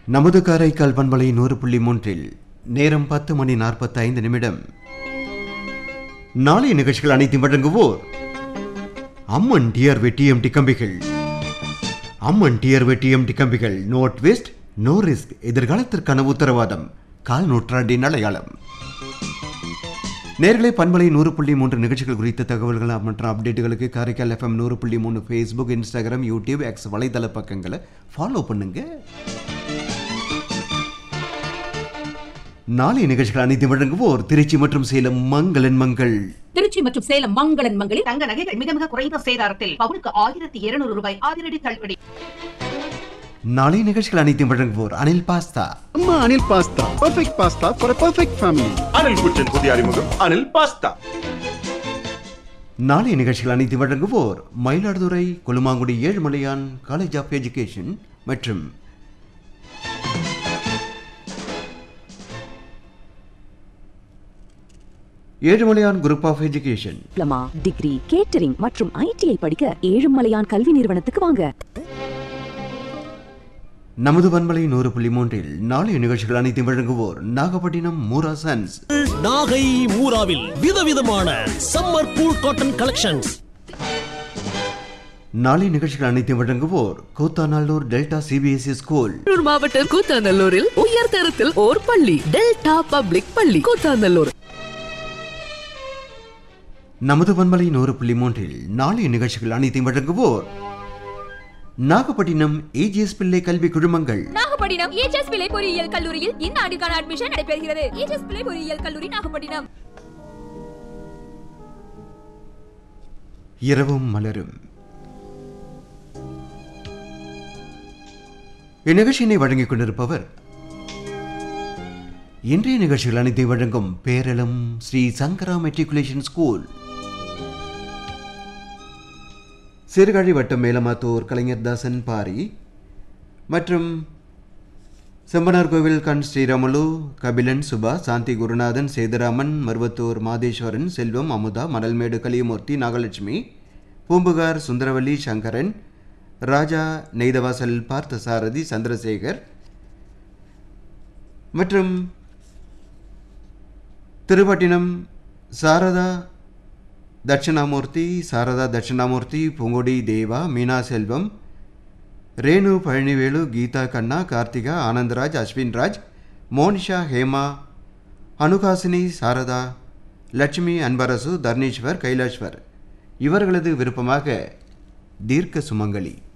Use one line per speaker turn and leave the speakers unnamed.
நமது காரைக்கால் பண்பலை நூறு புள்ளி மூன்றில் நேரம் பத்து மணி நாற்பத்தி ஐந்து நிமிடம் நாளைய நிகழ்ச்சிகள் அனைத்தும் வழங்குவோர் அம்மன் டிஆர் வெட்டிஎம்டி கம்பிகள் அம்மன் டிஆர் வெட்டிஎம்டி கம்பிகள் நோ ட்விஸ்ட் நோ ரிஸ்க் எதிர்காலத்திற்கான உத்தரவாதம் கால் நூற்றாண்டின் அடையாளம் நேர்களை பண்பலை நூறு புள்ளி மூன்று நிகழ்ச்சிகள் குறித்த தகவல்கள் மற்றும் அப்டேட்டுகளுக்கு காரைக்கால் எஃப்எம் நூறு புள்ளி மூணு ஃபேஸ்புக் இன்ஸ்டாகிராம் யூடியூப் எக்ஸ் வலைதள பக்கங்களை ஃபாலோ பண்ணுங்க நாளைய நிகழ்ச்சிகள் அனைத்து வழங்குவோர் திருச்சி மற்றும் சேலம் மங்களன் மங்கள்
திருச்சி மற்றும் சேலம் மங்களன் மங்களில்
தங்க நகைகள் மிக மிக குறைந்த சேதாரத்தில் பவுனுக்கு ஆயிரத்தி இருநூறு ரூபாய் அதிரடி தள்ளுபடி
நாளைய நிகழ்ச்சிகள் அனைத்தும் வழங்குவோர் அனில் பாஸ்தா
அம்மா Anil pasta perfect pasta for perfect family
Anil kitchen புதிய அறிமுகம் அனில் பாஸ்தா
நாளைய நிகழ்ச்சிகள் அனைத்து வழங்குவோர் Mayiladuthurai Kolumangudi Ezhumalaiyan college of education மற்றும் Ezhumalaiyan group of education
diploma degree catering மற்றும் ஐடிஐ படிக்க ஏழுமலையான் கல்வி நிறுவனத்துக்கு வாங்க
நமது பண்பலை நூறு புள்ளி மூன்றில் நாளைய நிகழ்ச்சிகள் அனைத்தும் வழங்குவோர் நாகப்பட்டினம் மூரா சன்ஸ்
நாகை மூராவில் விதவிதமான சம்மர் கூல் காட்டன் கலெக்ஷன்ஸ்
நாளைய நிகழ்ச்சிகள் அனைத்தும் வழங்குவோர் Koothanallur delta CBSE school
Tiruppur மாவட்டம் கூத்தாநல்லூரில் உயர் தரத்தில் ஓர் பள்ளி டெல்டா பப்ளிக் பள்ளி கூத்தாநல்லூர்
நமது பண்பலை நூறு புள்ளி மூன்றில் நாளைய நிகழ்ச்சிகள் அனைத்தையும் வழங்குவோர் நாகப்பட்டினம் ஏஜிஎஸ் பிள்ளை கல்வி குழுமங்கள்
நாகப்பட்டினம் ஏஜஸ் பிள்ளை பொறியியல் கல்லூரியில் இந்த ஆண்டுக்கான அட்மிஷன் நடைபெறுகிறது ஏஜஸ் பிள்ளை பொறியியல் கல்லூரி நாகப்பட்டினம்
இரவும் மலரும் இந்நிகழ்ச்சியினை வழங்கிக் கொண்டிருப்பவர் இன்றைய நிகழ்ச்சிகள் அனைத்தையும் வழங்கும் பேரளம் ஸ்ரீ சங்கரா மெட்ரிகுலேஷன் ஸ்கூல் சீர்காழி வட்டம் மேலமாத்தூர் கலைஞர் தாசன் பாரி மற்றும் செம்பனார் கோவில் கண் ஸ்ரீராமலு கபிலன் சுபா சாந்தி குருநாதன் சேதுராமன் மருவத்தூர் மாதேஸ்வரன் செல்வம் அமுதா மணல்மேடு கலியமூர்த்தி நாகலட்சுமி பூம்புகார் சுந்தரவல்லி சங்கரன் ராஜா நெய்தவாசல் பார்த்தசாரதி சந்திரசேகர் மற்றும் திருப்பட்டினம் சாரதா தட்சிணாமூர்த்தி சாரதா தட்சிணாமூர்த்தி பூங்கொடி தேவா மீனா செல்வம் ரேணு பழனிவேலு கீதா கண்ணா கார்த்திகா ஆனந்தராஜ் அஸ்வின்ராஜ் மோனிஷா ஹேமா அனுகாசினி சாரதா லட்சுமி அன்பரசு தர்ணீஸ்வர் கைலாஷ்வர் இவர்களது விருப்பமாக தீர்க்க சுமங்கலி